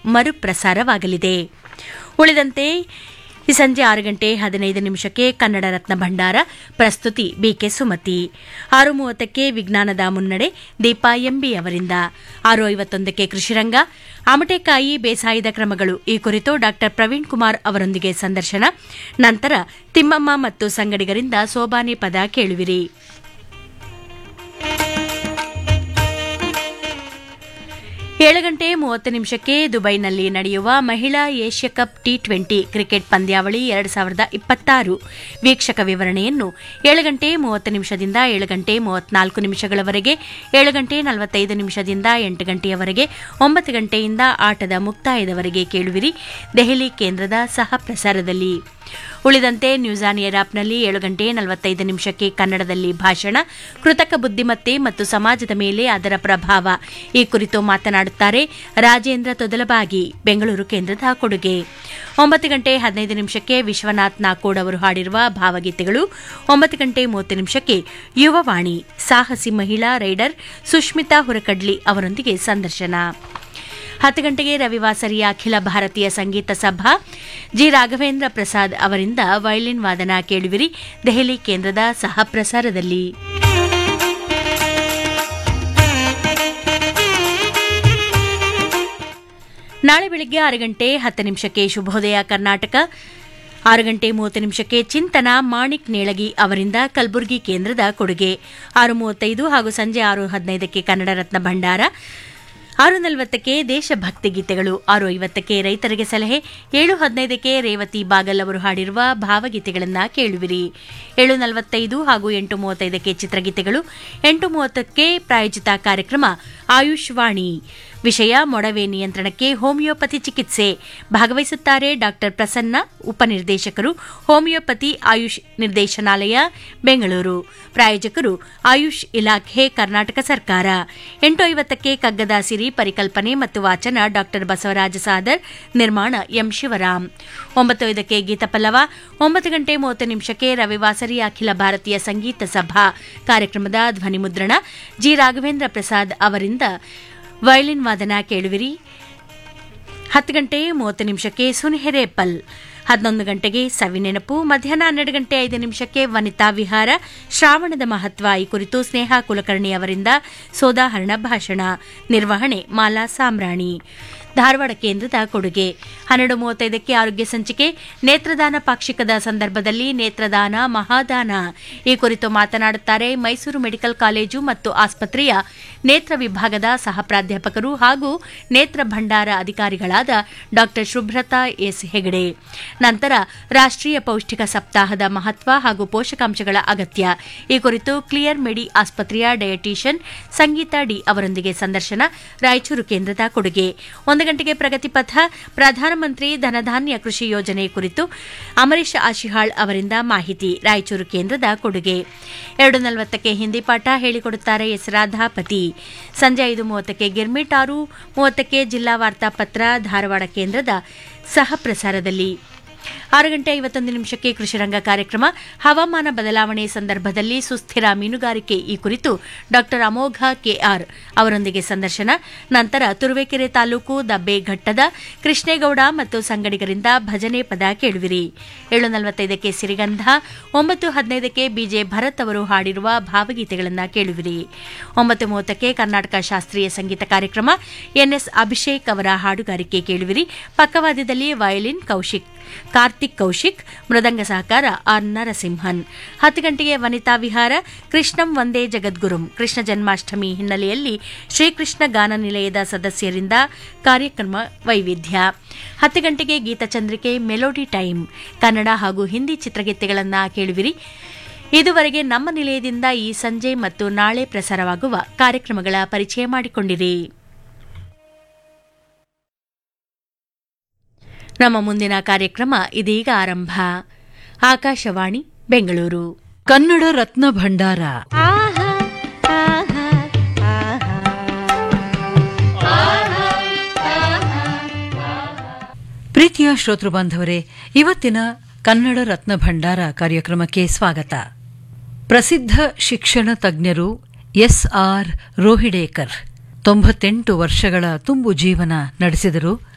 ಮರುಪ್ರಸಾರವಾಗಲಿದೆ ಉಳಿದಂತೆ ಈ ಸಂಜೆ ಆರು ಗಂಟೆ ಹದಿನೈದು ನಿಮಿಷಕ್ಕೆ ಕನ್ನಡ ರತ್ನ ಭಂಡಾರ ಪ್ರಸ್ತುತಿ ಬಿಕೆ ಸುಮತಿ ಆರು ಮೂವತ್ತಕ್ಕೆ ವಿಜ್ಞಾನದ ಮುನ್ನಡೆ ದೀಪಾ ಎಂಬಿ ಅವರಿಂದ ಆರು ಐವತ್ತೊಂದಕ್ಕೆ ಕೃಷಿರಂಗ ಆಮಟೆಕಾಯಿ ಬೇಸಾಯದ ಕ್ರಮಗಳು ಈ ಕುರಿತು ಡಾ ಪ್ರವೀಣ್ ಕುಮಾರ್ ಅವರೊಂದಿಗೆ ಸಂದರ್ಶನ ನಂತರ ತಿಮ್ಮಮ್ಮ ಮತ್ತು ಸಂಗಡಿಗರಿಂದ ಸೋಬಾನೆ ಪದ ಕೇಳುವಿರಿ ಏಳು ಗಂಟೆ ಮೂವತ್ತು ನಿಮಿಷಕ್ಕೆ ದುಬೈನಲ್ಲಿ ನಡೆಯುವ ಮಹಿಳಾ Asia cup T twenty cricket ಪಂದ್ಯಾವಳಿ ಎರಡು ಸಾವಿರದ ಇಪ್ಪತ್ತಾರು ವೀಕ್ಷಕ ವಿವರಣೆಯನ್ನು ಏಳು ಗಂಟೆ ಮೂವತ್ತು ನಿಮಿಷದಿಂದ ಏಳು ಗಂಟೆ ಮೂವತ್ನಾಲ್ಕು ನಿಮಿಷಗಳವರೆಗೆ ಏಳು ಗಂಟೆ ನಲವತ್ತೈದು ನಿಮಿಷದಿಂದ ಎಂಟು ಗಂಟೆಯವರೆಗೆ ಒಂಬತ್ತು ಗಂಟೆಯಿಂದ ಆಟದ ಮುಕ್ತಾಯದವರೆಗೆ ಕೇಳುವಿರಿ ದೆಹಲಿ ಕೇಂದ್ರದ ಸಹ ಪ್ರಸಾರದಲ್ಲಿ ಉಳಿದಂತೆ ನ್ಯೂಸ್ ಆನ್ ಏರ್ ಆಪ್ನಲ್ಲಿ ಏಳು ಗಂಟೆ ನಲವತ್ತೈದು ನಿಮಿಷಕ್ಕೆ ಕನ್ನಡದಲ್ಲಿ ಭಾಷಣ ಕೃತಕ ಬುದ್ದಿಮತ್ತೆ ಮತ್ತು ಸಮಾಜದ ಮೇಲೆ ಅದರ ಪ್ರಭಾವ ಈ ಕುರಿತು ಮಾತನಾಡುತ್ತಾರೆ ರಾಜೇಂದ್ರ ತೊದಲಬಾಗಿ ಬೆಂಗಳೂರು ಕೇಂದ್ರದ ಕೊಡುಗೆ ಒಂಬತ್ತು ಗಂಟೆ ಹದಿನೈದು ನಿಮಿಷಕ್ಕೆ ವಿಶ್ವನಾಥ್ ನಾಕೋಡ್ ಅವರು ಹಾಡಿರುವ ಭಾವಗೀತೆಗಳು ಒಂಬತ್ತು ಗಂಟೆ ಮೂವತ್ತು ನಿಮಿಷಕ್ಕೆ ಯುವವಾಣಿ ಸಾಹಸಿ ಮಹಿಳಾ ರೈಡರ್ ಸುಷ್ಮಿತಾ ಹುರಕಡ್ಲಿ ಅವರೊಂದಿಗೆ ಸಂದರ್ಶನ ಹತ್ತು ಗಂಟೆಗೆ ರವಿವಾಸರಿಯ ಅಖಿಲ ಭಾರತೀಯ ಸಂಗೀತ ಸಭಾ ಜಿ ರಾಘವೇಂದ್ರ ಪ್ರಸಾದ್ ಅವರಿಂದ ವಯಲಿನ್ ವಾದನ ಕೇಳುವಿರಿ ದೆಹಲಿ ಕೇಂದ್ರದ ಸಹ ಪ್ರಸಾರದಲ್ಲಿ ನಾಳೆ ಬೆಳಗ್ಗೆ ಆರು ಗಂಟೆ ಹತ್ತು ನಿಮಿಷಕ್ಕೆ ಶುಭೋದಯ ಕರ್ನಾಟಕ ಆರು ಗಂಟೆ ಮೂವತ್ತು ನಿಮಿಷಕ್ಕೆ ಚಿಂತನ ಮಾಣಿಕ್ ನೇಳಗಿ ಅವರಿಂದ ಕಲಬುರಗಿ ಕೇಂದ್ರದ ಕೊಡುಗೆ ಆರು ಮೂವತ್ತೈದು ಹಾಗೂ ಸಂಜೆ ಆರು ಹದಿನೈದಕ್ಕೆ ಕನ್ನಡ ರತ್ನ ಭಂಡಾರ ಆರು ನಲವತ್ತಕ್ಕೆ ದೇಶಭಕ್ತಿ ಗೀತೆಗಳು ಆರು ಐವತ್ತಕ್ಕೆ ರೈತರಿಗೆ ಸಲಹೆ ಏಳು ಹದಿನೈದಕ್ಕೆ ರೇವತಿ ಬಾಗಲ್ ಅವರು ಹಾಡಿರುವ ಭಾವಗೀತೆಗಳನ್ನು ಕೇಳುವಿರಿ ಏಳು ನಲವತ್ತೈದು ಹಾಗೂ ಎಂಟು ಮೂವತ್ತೈದಕ್ಕೆ ಚಿತ್ರಗೀತೆಗಳು ಎಂಟು ಮೂವತ್ತಕ್ಕೆ ಪ್ರಾಯೋಜಿತ ಕಾರ್ಯಕ್ರಮ ಆಯುಷ್ ವಾಣಿ ವಿಷಯ ಮೊಡವೆ ನಿಯಂತ್ರಣಕ್ಕೆ ಹೋಮಿಯೋಪತಿ ಚಿಕಿತ್ಸೆ ಭಾಗವಹಿಸುತ್ತಾರೆ ಡಾ ಪ್ರಸನ್ನ ಉಪನಿರ್ದೇಶಕರು ಹೋಮಿಯೋಪತಿ ಆಯುಷ್ ನಿರ್ದೇಶನಾಲಯ ಬೆಂಗಳೂರು ಪ್ರಾಯೋಜಕರು ಆಯುಷ್ ಇಲಾಖೆ ಕರ್ನಾಟಕ ಸರ್ಕಾರ ಎಂಟು ಐವತ್ತಕ್ಕೆ ಕಗ್ಗದ ಸಿರಿ ಪರಿಕಲ್ಪನೆ ಮತ್ತು ವಾಚನ ಡಾ ಬಸವರಾಜ ಸಾದರ್ ನಿರ್ಮಾಣ ಎಂ ಶಿವರಾಮ್ ಒಂಬತ್ತು ಐದಕ್ಕೆ ಗೀತಪಲ್ಲವ ಒಂಬತ್ತು ಗಂಟೆ ಮೂವತ್ತು ನಿಮಿಷಕ್ಕೆ ರವಿವಾಸರಿ ಅಖಿಲ ಭಾರತೀಯ ಸಂಗೀತ ಸಭಾ ಕಾರ್ಯಕ್ರಮದ ಧ್ವನಿಮುದ್ರಣ ಜಿ ರಾಘವೇಂದ್ರ ಪ್ರಸಾದ್ ಅವರಿಂದ ವಯಲಿನ್ ವಾದನ ಕೇಳುವಿರಿ ಹತ್ತು ಗಂಟೆ ಮೂವತ್ತು ನಿಮಿಷಕ್ಕೆ ಸುನ್ಹೆರೇಪಲ್ ಹನ್ನೊಂದು ಗಂಟೆಗೆ ಸವಿನೆನಪು ಮಧ್ಯಾಹ್ನ ಹನ್ನೆರಡು ಗಂಟೆ ಐದು ನಿಮಿಷಕ್ಕೆ ವನಿತಾ ವಿಹಾರ ಶ್ರಾವಣದ ಮಹತ್ವ ಈ ಕುರಿತು ಸ್ನೇಹ ಕುಲಕರ್ಣಿ ಅವರಿಂದ ಸೋದಾಹರಣ ಭಾಷಣ ನಿರ್ವಹಣೆ ಮಾಲಾ ಸಾಮ್ರಾಣಿ ಧಾರವಾಡ ಕೇಂದ್ರದ ಕೊಡುಗೆ ಹನ್ನೆರಡು ಮೂವತ್ತೈದಕ್ಕೆ ಆರೋಗ್ಯ ಸಂಚಿಕೆ ನೇತ್ರದಾನ ಪಾಕ್ಷಿಕದ ಸಂದರ್ಭದಲ್ಲಿ ನೇತ್ರದಾನ ಮಹಾದಾನ ಈ ಕುರಿತು ಮಾತನಾಡುತ್ತಾರೆ ಮೈಸೂರು ಮೆಡಿಕಲ್ ಕಾಲೇಜು ಮತ್ತು ಆಸ್ಪತ್ರೆಯ ನೇತ್ರ ವಿಭಾಗದ ಸಹ ಪ್ರಾಧ್ಯಾಪಕರು ಹಾಗೂ ನೇತ್ರ ಭಂಡಾರ ಅಧಿಕಾರಿಗಳಾದ ಡಾ ಶುಭ್ರತಾ ಎಸ್ ಹೆಗಡೆ ನಂತರ ರಾಷ್ಟ್ರೀಯ ಪೌಷ್ಟಿಕ ಸಪ್ತಾಹದ ಮಹತ್ವ ಹಾಗೂ ಪೋಷಕಾಂಶಗಳ ಅಗತ್ಯ ಈ ಕುರಿತು ಕ್ಲಿಯರ್ ಮೆಡಿ ಆಸ್ಪತ್ರೆಯ ಡಯಟೀಷಿಯನ್ ಸಂಗೀತ ಡಿ ಅವರೊಂದಿಗೆ ಸಂದರ್ಶನ ರಾಯಚೂರು ಕೇಂದ್ರದ ಕೊಡುಗೆ ಒಂದು ಗಂಟೆಗೆ ಪ್ರಗತಿ ಪಥ ಪ್ರಧಾನಮಂತ್ರಿ ಧನಧಾನ್ಯ ಕೃಷಿ ಯೋಜನೆ ಕುರಿತು ಅಮರೀಶ್ ಆಶಿಹಾಳ್ ಅವರಿಂದ ಮಾಹಿತಿ ರಾಯಚೂರು ಕೇಂದ್ರದ ಕೊಡುಗೆ ಎರಡು ನಲವತ್ತಕ್ಕೆ ಹಿಂದಿ ಪಾಠ ಹೇಳಿಕೊಡುತ್ತಾರೆ ಎಸ್ ರಾಧಾಪತಿ ಸಂಜೆ ಐದು ಮೂವತ್ತಕ್ಕೆ ಗಿರ್ಮಿಟ್ ಆರು ಮೂವತ್ತಕ್ಕೆ ಜಿಲ್ಲಾ ವಾರ್ತಾಪತ್ರ ಧಾರವಾಡ ಕೇಂದ್ರದ ಸಹ ಪ್ರಸಾರದಲ್ಲಿ ಆರು ಗಂಟೆ ಐವತ್ತೊಂದು ನಿಮಿಷಕ್ಕೆ ಕೃಷಿರಂಗ ಕಾರ್ಯಕ್ರಮ ಹವಾಮಾನ ಬದಲಾವಣೆ ಸಂದರ್ಭದಲ್ಲಿ ಸುಸ್ಥಿರ ಮೀನುಗಾರಿಕೆ ಈ ಕುರಿತು ಡಾ ಅಮೋಘ ಕೆಆರ್ ಅವರೊಂದಿಗೆ ಸಂದರ್ಶನ ನಂತರ ತುರುವೇಕೆರೆ ತಾಲೂಕು ದಬ್ಬೆಘಟ್ಟದ ಕೃಷ್ಣೇಗೌಡ ಮತ್ತು ಸಂಗಡಿಗರಿಂದ ಭಜನೆ ಪದ ಕೇಳುವಿರಿ ಏಳು ನಲವತ್ತೈದಕ್ಕೆ ಸಿರಿಗಂಧ ಒಂಬತ್ತು ಹದಿನೈದಕ್ಕೆ ಬಿಜೆ ಭರತ್ ಅವರು ಹಾಡಿರುವ ಭಾವಗೀತೆಗಳನ್ನು ಕೇಳುವಿರಿ ಒಂಬತ್ತು ಮೂವತ್ತಕ್ಕೆ ಕರ್ನಾಟಕ ಶಾಸ್ತ್ರೀಯ ಸಂಗೀತ ಕಾರ್ಯಕ್ರಮ ಎನ್ಎಸ್ ಅಭಿಷೇಕ್ ಅವರ ಹಾಡುಗಾರಿಕೆ ಕೇಳುವಿರಿ ಪಕ್ಕವಾದ್ಯದಲ್ಲಿ ವಯಲಿನ್ ಕೌಶಿಕ್ ಕಾರ್ತಿಕ್ ಕೌಶಿಕ್ ಮೃದಂಗ ಸಹಕಾರ ಆರ್ ನರಸಿಂಹನ್ ಹತ್ತು ಗಂಟೆಗೆ ವನಿತಾ ವಿಹಾರ ಕೃಷ್ಣಂ ವಂದೇ ಜಗದ್ಗುರುಂ ಕೃಷ್ಣ ಜನ್ಮಾಷ್ಟಮಿ ಹಿನ್ನೆಲೆಯಲ್ಲಿ ಶ್ರೀಕೃಷ್ಣ ಗಾನ ನಿಲಯದ ಸದಸ್ಯರಿಂದ ಕಾರ್ಯಕ್ರಮ ವೈವಿಧ್ಯ ಹತ್ತು ಗಂಟೆಗೆ ಗೀತಚಂದ್ರಿಕೆ ಮೆಲೋಡಿ ಟೈಮ್ ಕನ್ನಡ ಹಾಗೂ ಹಿಂದಿ ಚಿತ್ರಗೀತೆಗಳನ್ನು ಕೇಳುವಿರಿ ಇದುವರೆಗೆ ನಮ್ಮ ನಿಲಯದಿಂದ ಈ ಸಂಜೆ ಮತ್ತು ನಾಳೆ ಪ್ರಸಾರವಾಗುವ ಕಾರ್ಯಕ್ರಮಗಳ ಪರಿಚಯ ಮಾಡಿಕೊಂಡಿರಿ ನಮ್ಮ ಮುಂದಿನ ಕಾರ್ಯಕ್ರಮ ಇದೀಗ ಆರಂಭ ಆಕಾಶವಾಣಿ ಬೆಂಗಳೂರು ಕನ್ನಡ ರತ್ನ ಭಂಡಾರ ಪ್ರೀತಿಯ ಶ್ರೋತೃ ಬಾಂಧವರೇ ಇವತ್ತಿನ ಕನ್ನಡ ರತ್ನ ಭಂಡಾರ ಕಾರ್ಯಕ್ರಮಕ್ಕೆ ಸ್ವಾಗತ ಪ್ರಸಿದ್ಧ ಶಿಕ್ಷಣ ತಜ್ಞರು ಎಸ್ ಆರ್ ರೋಹಿಡೇಕರ್ ತೊಂಬತ್ತೆಂಟು ವರ್ಷಗಳ ತುಂಬು ಜೀವನ ನಡೆಸಿದರು